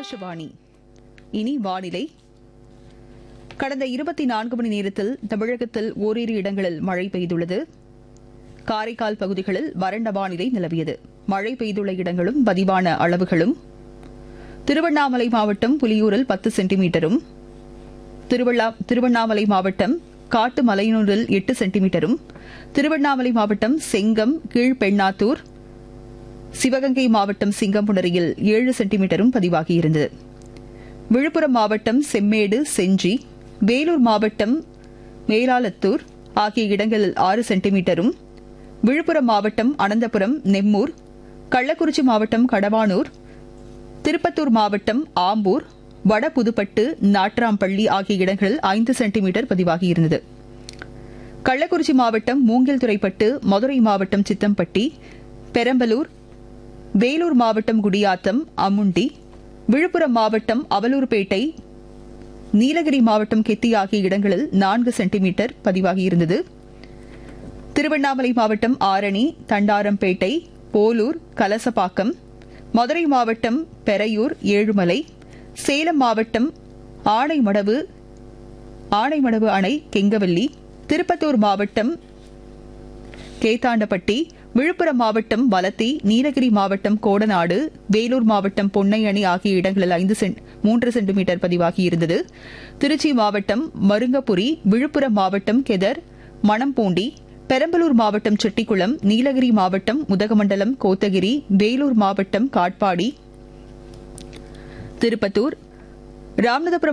ஆகாஷவாணி இனி வானிலை கடந்த இருபத்தி நான்கு மணி நேரத்தில் தமிழகத்தில் ஓரிரு இடங்களில் மழை பெய்துள்ளது காரைக்கால் பகுதிகளில் வறண்ட வானிலை நிலவியது மழை பெய்துள்ள இடங்களும் பதிவான அளவுகளும் திருவண்ணாமலை மாவட்டம் புலியூரில் பத்து சென்டிமீட்டரும் திருவள்ளா- திருவண்ணாமலை மாவட்டம் காட்டுமலையனூரில் எட்டு சென்டிமீட்டரும் திருவண்ணாமலை மாவட்டம் செங்கம் கீழ்பெண்ணாத்தூர் சிவகங்கை மாவட்டம் சிங்கம்புணரியில் ஏழு சென்டிமீட்டரும் பதிவாகியிருந்தது விழுப்புரம் மாவட்டம் செம்மேடு செஞ்சி வேலூர் மாவட்டம் மேலாலத்தூர் ஆகிய இடங்களில் ஆறு சென்டிமீட்டரும் விழுப்புரம் மாவட்டம் அனந்தபுரம் நெம்மூர் கள்ளக்குறிச்சி மாவட்டம் கடவானூர் திருப்பத்தூர் மாவட்டம் ஆம்பூர் வடபுதுப்பட்டு நாட்ராம்பள்ளி ஆகிய இடங்களில் ஐந்து சென்டிமீட்டர் பதிவாகியிருந்தது கள்ளக்குறிச்சி மாவட்டம் மூங்கில்துறைப்பட்டு மதுரை மாவட்டம் சித்தம்பட்டி பெரம்பலூர் வேலூர் மாவட்டம் குடியாத்தம் அமுண்டி விழுப்புரம் மாவட்டம் அவலூர்பேட்டை நீலகிரி மாவட்டம் கெத்தி ஆகிய இடங்களில் நான்கு சென்டிமீட்டர் பதிவாகியிருந்தது திருவண்ணாமலை மாவட்டம் ஆரணி தண்டாரம்பேட்டை போலூர் கலசப்பாக்கம் மதுரை மாவட்டம் பெரையூர் ஏழுமலை சேலம் மாவட்டம் ஆனைமடவு ஆனைமடவு அணை கெங்கவல்லி திருப்பத்தூர் மாவட்டம் கேத்தாண்டப்பட்டி விழுப்புரம் மாவட்டம் வலத்தி நீலகிரி மாவட்டம் கோடநாடு வேலூர் மாவட்டம் பொன்னையணி ஆகிய இடங்களில் ஐந்து சென்ட் மூன்று சென்டிமீட்டர் பதிவாகியிருந்தது திருச்சி மாவட்டம் மருங்கபுரி விழுப்புரம் மாவட்டம் கெதர் மணம்பூண்டி பெரம்பலூர் மாவட்டம் செட்டிக்குளம் நீலகிரி மாவட்டம் உதகமண்டலம் கோத்தகிரி வேலூர் மாவட்டம் காட்பாடி திருப்பத்தூர் ராமநாதபுரம்